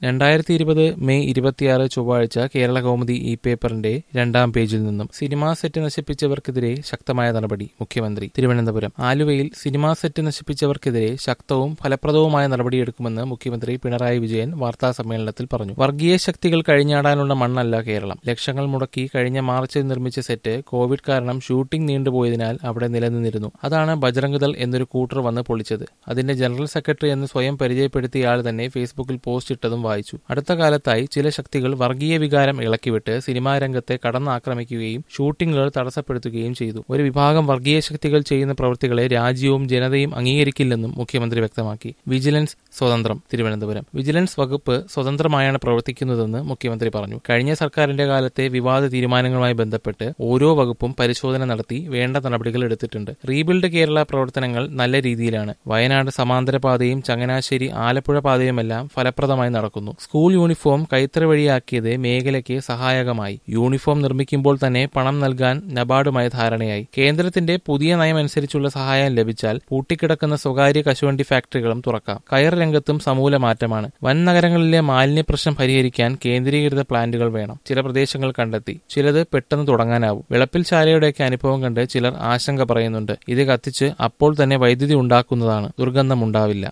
രണ്ടായിരത്തി ഇരുപത് മെയ് ഇരുപത്തിയാറ് ചൊവ്വാഴ്ച കേരള കൗമുദി ഈ പേപ്പറിന്റെ രണ്ടാം പേജിൽ നിന്നും സിനിമാ സെറ്റ് നശിപ്പിച്ചവർക്കെതിരെ ശക്തമായ നടപടി മുഖ്യമന്ത്രി തിരുവനന്തപുരം ആലുവയിൽ സിനിമാ സെറ്റ് നശിപ്പിച്ചവർക്കെതിരെ ശക്തവും ഫലപ്രദവുമായ നടപടിയെടുക്കുമെന്ന് മുഖ്യമന്ത്രി പിണറായി വിജയൻ വാർത്താ സമ്മേളനത്തിൽ പറഞ്ഞു വർഗീയ ശക്തികൾ കഴിഞ്ഞാടാനുള്ള മണ്ണല്ല കേരളം ലക്ഷങ്ങൾ മുടക്കി കഴിഞ്ഞ മാർച്ചിൽ നിർമ്മിച്ച സെറ്റ് കോവിഡ് കാരണം ഷൂട്ടിംഗ് നീണ്ടുപോയതിനാൽ അവിടെ നിലനിന്നിരുന്നു അതാണ് ബജറംഗ് ദൾ എന്നൊരു കൂട്ടർ വന്ന് പൊളിച്ചത് അതിന്റെ ജനറൽ സെക്രട്ടറി എന്ന് സ്വയം പരിചയപ്പെടുത്തിയ ആൾ തന്നെ ഫേസ്ബുക്കിൽ പോസ്റ്റ് ഇട്ടതും വായിച്ചു അടുത്ത കാലത്തായി ചില ശക്തികൾ വർഗീയ വികാരം ഇളക്കിവിട്ട് സിനിമാ രംഗത്തെ കടന്നാക്രമിക്കുകയും ഷൂട്ടിങ്ങുകൾ തടസ്സപ്പെടുത്തുകയും ചെയ്തു ഒരു വിഭാഗം വർഗീയ ശക്തികൾ ചെയ്യുന്ന പ്രവൃത്തികളെ രാജ്യവും ജനതയും അംഗീകരിക്കില്ലെന്നും മുഖ്യമന്ത്രി വ്യക്തമാക്കി വിജിലൻസ് സ്വതന്ത്രം തിരുവനന്തപുരം വിജിലൻസ് വകുപ്പ് സ്വതന്ത്രമായാണ് പ്രവർത്തിക്കുന്നതെന്ന് മുഖ്യമന്ത്രി പറഞ്ഞു കഴിഞ്ഞ സർക്കാരിന്റെ കാലത്തെ വിവാദ തീരുമാനങ്ങളുമായി ബന്ധപ്പെട്ട് ഓരോ വകുപ്പും പരിശോധന നടത്തി വേണ്ട നടപടികൾ എടുത്തിട്ടുണ്ട് റീബിൽഡ് കേരള പ്രവർത്തനങ്ങൾ നല്ല രീതിയിലാണ് വയനാട് സമാന്തര പാതയും ചങ്ങനാശ്ശേരി ആലപ്പുഴ പാതയുമെല്ലാം ഫലപ്രദമായി നടക്കുന്നു സ്കൂൾ യൂണിഫോം കൈത്തറി വഴിയാക്കിയത് മേഖലയ്ക്ക് സഹായകമായി യൂണിഫോം നിർമ്മിക്കുമ്പോൾ തന്നെ പണം നൽകാൻ നബാർഡുമായി ധാരണയായി കേന്ദ്രത്തിന്റെ പുതിയ നയമനുസരിച്ചുള്ള സഹായം ലഭിച്ചാൽ പൂട്ടിക്കിടക്കുന്ന സ്വകാര്യ കശുവണ്ടി ഫാക്ടറികളും തുറക്കാം കയർ രംഗത്തും സമൂല മാറ്റമാണ് വൻ നഗരങ്ങളിലെ മാലിന്യ പ്രശ്നം പരിഹരിക്കാൻ കേന്ദ്രീകൃത പ്ലാന്റുകൾ വേണം ചില പ്രദേശങ്ങൾ കണ്ടെത്തി ചിലത് പെട്ടെന്ന് തുടങ്ങാനാവും വിളപ്പിൽ ശാലയുടെയൊക്കെ അനുഭവം കണ്ട് ചിലർ ആശങ്ക പറയുന്നുണ്ട് ഇത് കത്തിച്ച് അപ്പോൾ തന്നെ വൈദ്യുതി ഉണ്ടാക്കുന്നതാണ് ദുർഗന്ധമുണ്ടാവില്ല